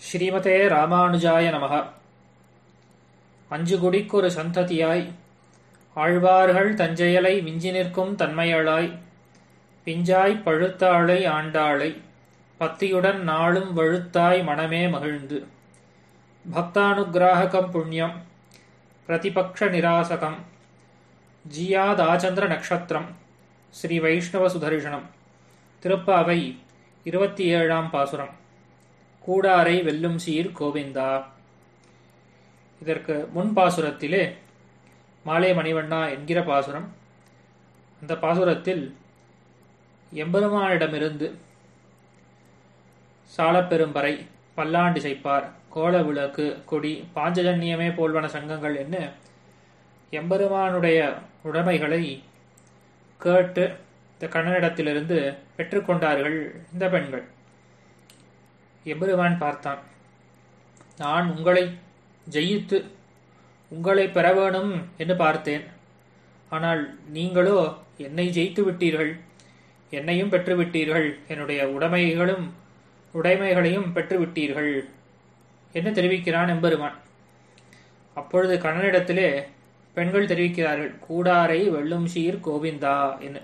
ஸ்ரீமதே ராமானுஜாய நமக அஞ்சு குடிக்கொரு சந்ததியாய் ஆழ்வார்கள் தஞ்சையலை விஞ்சி நிற்கும் தன்மையளாய் பிஞ்சாய் பழுத்தாளை ஆண்டாளை பத்தியுடன் நாளும் வழுத்தாய் மனமே மகிழ்ந்து பக்தானுகிராககம் புண்ணியம் பிரதிபக்ஷ நிராசகம் ஜியாதாச்சந்திர நக்ஷத்திரம் ஸ்ரீ வைஷ்ணவ சுதர்ஷனம் திருப்பாவை இருபத்தி ஏழாம் பாசுரம் கூடாரை வெல்லும் சீர் கோவிந்தா இதற்கு முன் பாசுரத்திலே மாலே மணிவண்ணா என்கிற பாசுரம் அந்த பாசுரத்தில் எம்பெருமானிடமிருந்து சாலப்பெரும்பறை பல்லாண்டிசைப்பார் கோல விளக்கு கொடி பாஞ்சஜன்யமே போல்வன சங்கங்கள் என்ன எம்பெருமானுடைய உடைமைகளை கேட்டு இந்த கண்ணனிடத்திலிருந்து பெற்றுக்கொண்டார்கள் இந்த பெண்கள் எம்பெருமான் பார்த்தான் நான் உங்களை ஜெயித்து உங்களை பெற வேணும் என்று பார்த்தேன் ஆனால் நீங்களோ என்னை ஜெயித்து விட்டீர்கள் என்னையும் பெற்றுவிட்டீர்கள் என்னுடைய உடைமைகளும் உடைமைகளையும் பெற்றுவிட்டீர்கள் என்று தெரிவிக்கிறான் எம்பெருமான் அப்பொழுது கண்ணனிடத்திலே பெண்கள் தெரிவிக்கிறார்கள் கூடாரை வெல்லும் சீர் கோவிந்தா என்று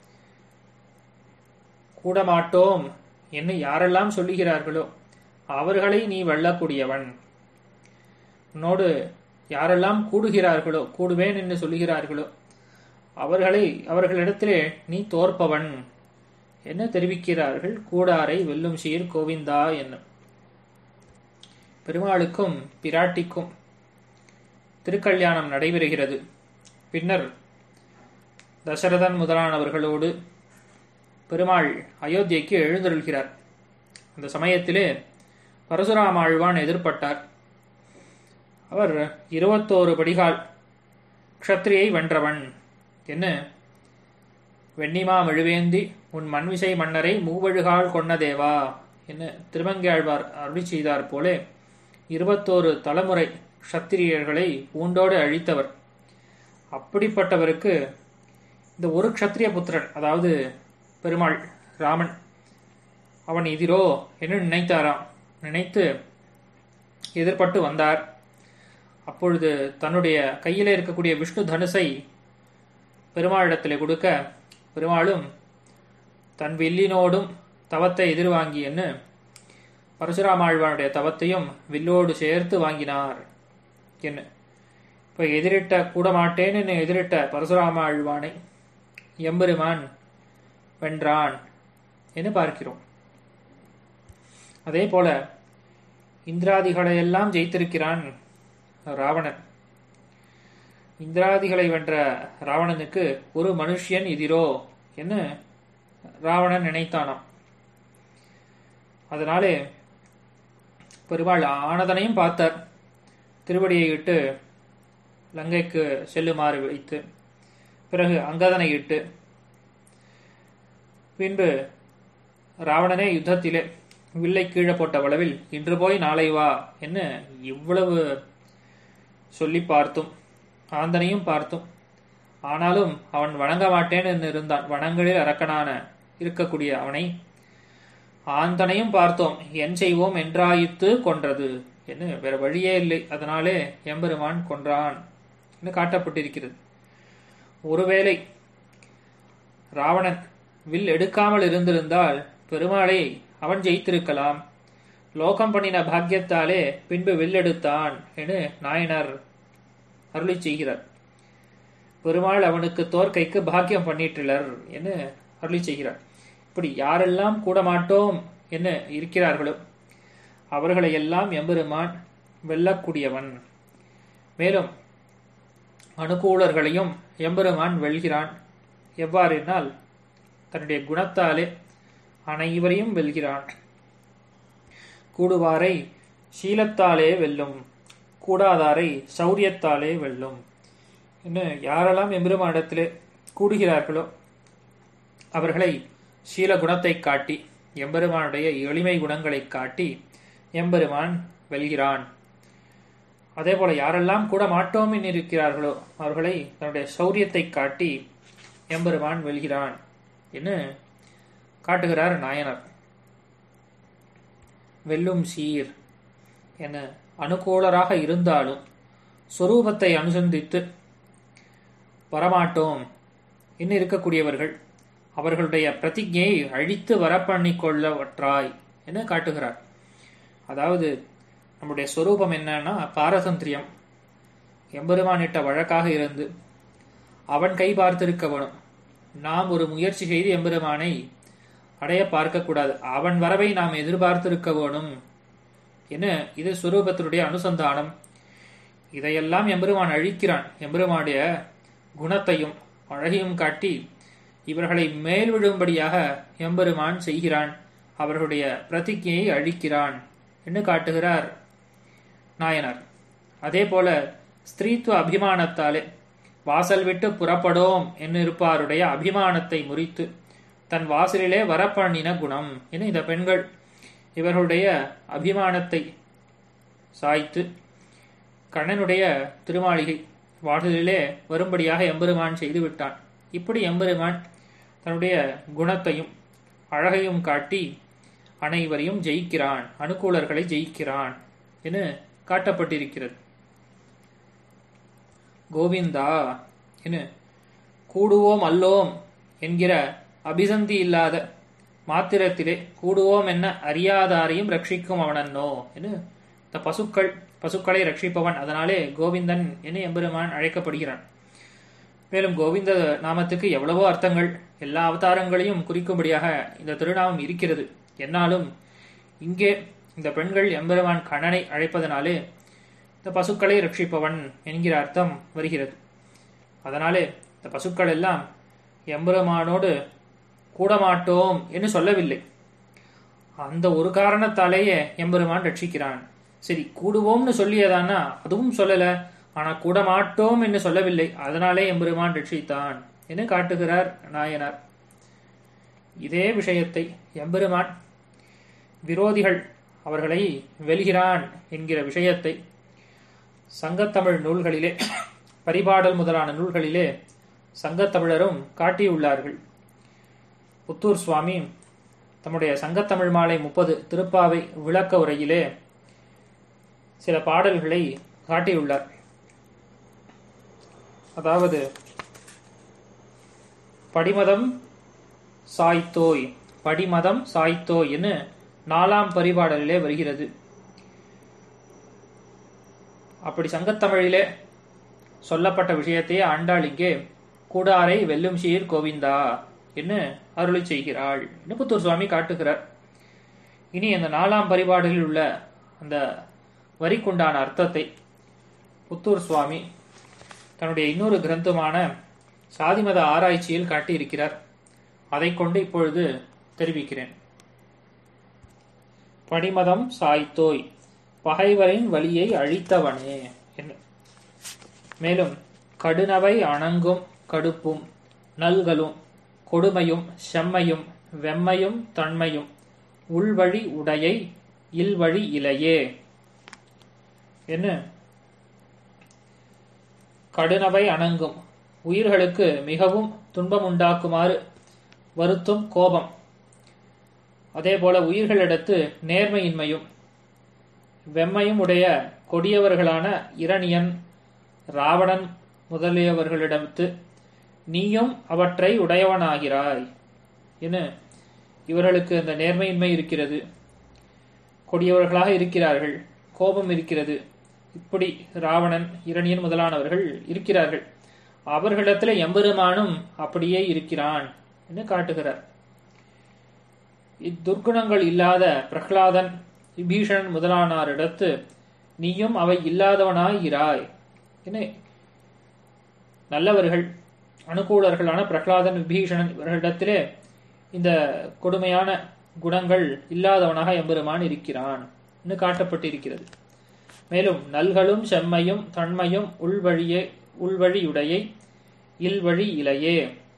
கூடமாட்டோம் என்று யாரெல்லாம் சொல்லுகிறார்களோ அவர்களை நீ வெல்லக்கூடியவன் உன்னோடு யாரெல்லாம் கூடுகிறார்களோ கூடுவேன் என்று சொல்லுகிறார்களோ அவர்களை அவர்களிடத்திலே நீ தோற்பவன் என்ன தெரிவிக்கிறார்கள் கூடாரை வெல்லும் சீர் கோவிந்தா என்ன பெருமாளுக்கும் பிராட்டிக்கும் திருக்கல்யாணம் நடைபெறுகிறது பின்னர் தசரதன் முதலானவர்களோடு பெருமாள் அயோத்தியைக்கு எழுந்தருள்கிறார் அந்த சமயத்திலே பரசுராம ஆழ்வான் எதிர்பட்டார் அவர் இருபத்தோரு படிகால் க்ஷத்ரியை வென்றவன் என்ன வெண்ணிமா மெழுவேந்தி உன் மண்விசை மன்னரை மூவழுகால் கொன்ன தேவா என்ன திருமங்கையாழ்வார் அருளி செய்தார் போலே இருபத்தோரு தலைமுறை க்ஷத்திரியர்களை பூண்டோடு அழித்தவர் அப்படிப்பட்டவருக்கு இந்த ஒரு க்ஷத்திரிய புத்திரன் அதாவது பெருமாள் ராமன் அவன் எதிரோ என்று நினைத்தாராம் நினைத்து எதிர்பட்டு வந்தார் அப்பொழுது தன்னுடைய கையிலே இருக்கக்கூடிய விஷ்ணு தனுசை பெருமாளிடத்திலே கொடுக்க பெருமாளும் தன் வில்லினோடும் தவத்தை எதிர்வாங்கியன்னு பரசுராமாழ்வானுடைய தவத்தையும் வில்லோடு சேர்த்து வாங்கினார் என்ன இப்போ எதிரிட்ட கூட மாட்டேன்னு எதிரிட்ட பரசுராம ஆழ்வானை எம்பெருமான் வென்றான் என்று பார்க்கிறோம் அதே போல இந்திராதிகளை எல்லாம் ஜெயித்திருக்கிறான் ராவணன் இந்திராதிகளை வென்ற ராவணனுக்கு ஒரு மனுஷியன் எதிரோ என்று ராவணன் நினைத்தானாம் அதனாலே பெருமாள் ஆனதனையும் பார்த்தார் திருவடியை இட்டு லங்கைக்கு செல்லுமாறு வைத்து பிறகு அங்கதனை இட்டு பின்பு ராவணனே யுத்தத்திலே வில்லை கீழே போட்ட வளவில் இன்று போய் நாளை வா என்ன இவ்வளவு சொல்லி பார்த்தும் ஆந்தனையும் பார்த்தும் ஆனாலும் அவன் வணங்க மாட்டேன் என்று இருந்தான் வனங்களில் அரக்கனான இருக்கக்கூடிய அவனை ஆந்தனையும் பார்த்தோம் என் செய்வோம் என்றாயித்து கொன்றது என்று வேற வழியே இல்லை அதனாலே எம்பெருமான் கொன்றான் என்று காட்டப்பட்டிருக்கிறது ஒருவேளை ராவணன் வில் எடுக்காமல் இருந்திருந்தால் பெருமாளை அவன் ஜெயித்திருக்கலாம் லோகம் பண்ணின பாக்கியத்தாலே பின்பு வில் எடுத்தான் என நாயனார் அருளி செய்கிறார் பெருமாள் அவனுக்கு தோற்கைக்கு பாக்கியம் பண்ணிட்டுள்ளர் என அருளி செய்கிறார் இப்படி யாரெல்லாம் கூட மாட்டோம் என்ன இருக்கிறார்களோ அவர்களை எல்லாம் எம்பெருமான் வெல்லக்கூடியவன் மேலும் அனுகூலர்களையும் எம்பெருமான் வெல்கிறான் எவ்வாறுனால் தன்னுடைய குணத்தாலே அனைவரையும் வெல்கிறான் கூடுவாரை சீலத்தாலே வெல்லும் கூடாதாரை சௌரியத்தாலே வெல்லும் இன்னும் யாரெல்லாம் எம்பெருமானிடத்திலே கூடுகிறார்களோ அவர்களை சீல குணத்தை காட்டி எம்பெருமானுடைய எளிமை குணங்களை காட்டி எம்பெருமான் வெல்கிறான் அதே போல யாரெல்லாம் கூட மாட்டோம் இருக்கிறார்களோ அவர்களை தன்னுடைய சௌரியத்தை காட்டி எம்பெருமான் வெல்கிறான் என்று காட்டுகிறார் நாயனர் வெல்லும் சீர் என அனுகூலராக இருந்தாலும் சொரூபத்தை அனுசந்தித்து வரமாட்டோம் இன்னும் இருக்கக்கூடியவர்கள் அவர்களுடைய பிரதிஜையை அழித்து வரப்பண்ணிக் கொள்ளவற்றாய் என காட்டுகிறார் அதாவது நம்முடைய சொரூபம் என்னன்னா பாரதந்திரியம் எம்பெருமானிட்ட வழக்காக இருந்து அவன் கை பார்த்திருக்க வேணும் நாம் ஒரு முயற்சி செய்து எம்பெருமானை அடைய பார்க்கக்கூடாது அவன் வரவை நாம் எதிர்பார்த்திருக்க வேணும் என இது சுரூபத்தினுடைய அனுசந்தானம் இதையெல்லாம் எம்பெருமான் அழிக்கிறான் எம்பெருமானுடைய குணத்தையும் அழகையும் காட்டி இவர்களை மேல் விழும்படியாக எம்பெருமான் செய்கிறான் அவர்களுடைய பிரதிஜையை அழிக்கிறான் என்று காட்டுகிறார் நாயனார் அதே போல ஸ்திரீத்துவ அபிமானத்தாலே வாசல் விட்டு புறப்படோம் என்று இருப்பாருடைய அபிமானத்தை முறித்து தன் வாசலிலே வரப்பண்ணின குணம் என இந்த பெண்கள் இவர்களுடைய அபிமானத்தை சாய்த்து கண்ணனுடைய திருமாளிகை வாசலிலே வரும்படியாக எம்பெருமான் செய்து விட்டான் இப்படி எம்பெருமான் தன்னுடைய குணத்தையும் அழகையும் காட்டி அனைவரையும் ஜெயிக்கிறான் அனுகூலர்களை ஜெயிக்கிறான் என காட்டப்பட்டிருக்கிறது கோவிந்தா என கூடுவோம் அல்லோம் என்கிற அபிசந்தி இல்லாத மாத்திரத்திலே கூடுவோம் என்ன அறியாதாரையும் ரட்சிக்கும் அவனன்னோ என இந்த பசுக்கள் பசுக்களை ரட்சிப்பவன் அதனாலே கோவிந்தன் என எம்பெருமான் அழைக்கப்படுகிறான் மேலும் கோவிந்த நாமத்துக்கு எவ்வளவோ அர்த்தங்கள் எல்லா அவதாரங்களையும் குறிக்கும்படியாக இந்த திருநாமம் இருக்கிறது என்னாலும் இங்கே இந்த பெண்கள் எம்பெருமான் கண்ணனை அழைப்பதனாலே இந்த பசுக்களை ரட்சிப்பவன் என்கிற அர்த்தம் வருகிறது அதனாலே இந்த பசுக்கள் எல்லாம் எம்பெருமானோடு கூடமாட்டோம் என்று சொல்லவில்லை அந்த ஒரு காரணத்தாலேயே எம்பெருமான் ரட்சிக்கிறான் சரி கூடுவோம்னு சொல்லியதானா அதுவும் சொல்லல ஆனா கூடமாட்டோம் என்று சொல்லவில்லை அதனாலே எம்பெருமான் ரட்சித்தான் என்று காட்டுகிறார் நாயனார் இதே விஷயத்தை எம்பெருமான் விரோதிகள் அவர்களை வெல்கிறான் என்கிற விஷயத்தை சங்கத்தமிழ் நூல்களிலே பரிபாடல் முதலான நூல்களிலே சங்கத்தமிழரும் காட்டியுள்ளார்கள் புத்தூர் சுவாமி தம்முடைய சங்கத்தமிழ் மாலை முப்பது திருப்பாவை விளக்க உரையிலே சில பாடல்களை காட்டியுள்ளார் அதாவது படிமதம் சாய்த்தோய் படிமதம் சாய்த்தோய் என்று நாலாம் பரிபாடலிலே வருகிறது அப்படி சங்கத்தமிழிலே சொல்லப்பட்ட விஷயத்தையே ஆண்டாள் இங்கே கூடாரை வெல்லும் சீர் கோவிந்தா என்று அருளி செய்கிறாள் என்று புத்தூர் சுவாமி காட்டுகிறார் இனி அந்த நாலாம் பரிபாடலில் உள்ள அந்த வரிக்குண்டான அர்த்தத்தை புத்தூர் சுவாமி தன்னுடைய இன்னொரு கிரந்தமான சாதிமத ஆராய்ச்சியில் காட்டியிருக்கிறார் அதை கொண்டு இப்பொழுது தெரிவிக்கிறேன் படிமதம் சாய்த்தோய் பகைவரின் வழியை அழித்தவனே என்ன மேலும் கடுனவை அணங்கும் கடுப்பும் நல்களும் கொடுமையும் செம்மையும் வெம்மையும் தன்மையும் உள்வழி உடையை இல்வழி இலையே என்ன கடுனவை அணங்கும் உயிர்களுக்கு மிகவும் துன்பம் உண்டாக்குமாறு வருத்தும் கோபம் அதே போல உயிர்களிடத்து நேர்மையின்மையும் வெம்மையும் உடைய கொடியவர்களான இரணியன் ராவணன் முதலியவர்களிடத்து நீயும் அவற்றை உடையவனாகிறாய் என இவர்களுக்கு அந்த நேர்மையின்மை இருக்கிறது கொடியவர்களாக இருக்கிறார்கள் கோபம் இருக்கிறது இப்படி ராவணன் இரணியன் முதலானவர்கள் இருக்கிறார்கள் அவர்களிடத்துல எம்பெருமானும் அப்படியே இருக்கிறான் என்று காட்டுகிறார் இத்துர்க்குணங்கள் இல்லாத பிரகலாதன் விபீஷணன் முதலானாரிடத்து நீயும் அவை இல்லாதவனாய் இராய் என நல்லவர்கள் அனுகூலர்களான பிரகலாதன் விபீஷணன் இவர்களிடத்திலே இந்த கொடுமையான குணங்கள் இல்லாதவனாக எம்பெருமான் இருக்கிறான் என்று காட்டப்பட்டிருக்கிறது மேலும் நல்களும் செம்மையும் தன்மையும் உள்வழியே உள்வழியுடையை இல்வழி இலையே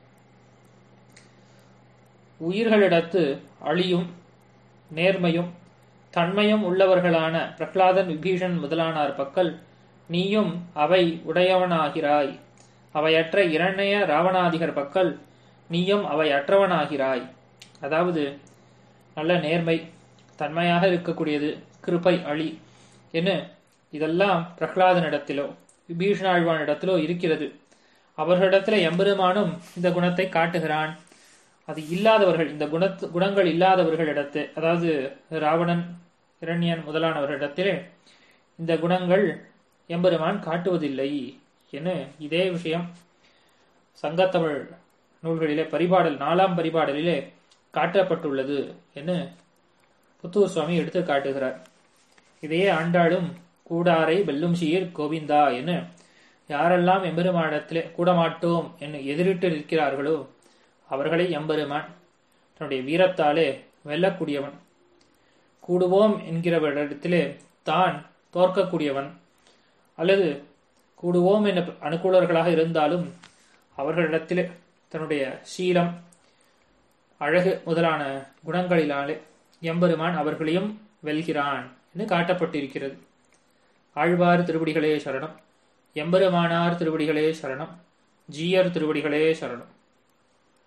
உயிர்களிடத்து அழியும் நேர்மையும் தன்மையும் உள்ளவர்களான பிரகலாதன் விபீஷன் முதலானார் பக்கல் நீயும் அவை உடையவனாகிறாய் அவையற்ற இரண்ய ராவணாதிகர் பக்கல் நீயும் அவை அற்றவனாகிறாய் அதாவது நல்ல நேர்மை தன்மையாக இருக்கக்கூடியது கிருப்பை அழி என்ன இதெல்லாம் பிரகலாதனிடத்திலோ விபீஷணாழ்வானிடத்திலோ இருக்கிறது அவர்களிடத்துல எம்பெருமானும் இந்த குணத்தை காட்டுகிறான் அது இல்லாதவர்கள் இந்த குண குணங்கள் இல்லாதவர்களிடத்து அதாவது ராவணன் இரண்யன் முதலானவர்களிடத்திலே இந்த குணங்கள் எம்பெருமான் காட்டுவதில்லை என இதே விஷயம் சங்கத்தமிழ் நூல்களிலே பரிபாடல் நாலாம் பரிபாடலிலே காட்டப்பட்டுள்ளது என புத்தூர் சுவாமி எடுத்து காட்டுகிறார் இதையே ஆண்டாளும் கூடாரை வெல்லும் சீர் கோவிந்தா என யாரெல்லாம் எம்பெருமானிடத்திலே கூடமாட்டோம் என்று எதிரிட்டு நிற்கிறார்களோ அவர்களை எம்பெருமான் தன்னுடைய வீரத்தாலே வெல்லக்கூடியவன் கூடுவோம் என்கிறவரிடத்திலே தான் தோற்கக்கூடியவன் அல்லது கூடுவோம் என்ற அனுகூலர்களாக இருந்தாலும் அவர்களிடத்திலே தன்னுடைய சீலம் அழகு முதலான குணங்களினாலே எம்பெருமான் அவர்களையும் வெல்கிறான் என்று காட்டப்பட்டிருக்கிறது ஆழ்வார் திருவடிகளே சரணம் எம்பெருமானார் திருவடிகளே சரணம் ஜீயர் திருவடிகளே சரணம்